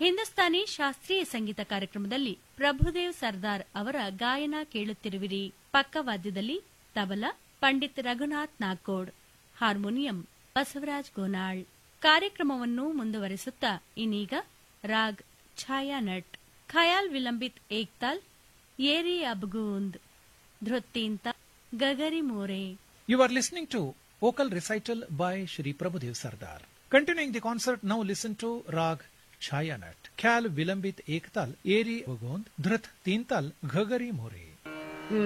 ಹಿಂದೂಸ್ತಾನಿ ಶಾಸ್ತ್ರೀಯ ಸಂಗೀತ ಕಾರ್ಯಕ್ರಮದಲ್ಲಿ ಪ್ರಭುದೇವ್ ಸರ್ದಾರ್ ಅವರ ಗಾಯನ ಕೇಳುತ್ತಿರುವಿರಿ ಪಕ್ಕವಾದ್ಯದಲ್ಲಿ ತಬಲ ಪಂಡಿತ್ ರಘುನಾಥ್ ನಾಗೋಡ್ ಹಾರ್ಮೋನಿಯಂ ಬಸವರಾಜ್ ಗೋನಾಳ್ ಕಾರ್ಯಕ್ರಮವನ್ನು ಮುಂದುವರೆಸುತ್ತಾ ಇನ್ನೀಗ ರಾಗ್ ಛಾಯಾನಟ್ ಖಯಾಲ್ ವಿಲಂಬಿತ್ ಏಕ್ತಾಲ್ ಏರಿ ಅಬ್ಗೂಂದ್ ಧೃತ್ತೀಂತ ಗಗರಿ ಮೋರೆ You are listening to vocal recital by Shri Prabhudev Sardar. Continuing the concert, now listen to Rag Chayanat, Khyal Vilambit Ektal, Eri Vagond, Dhrit Tintal, Ghagari More.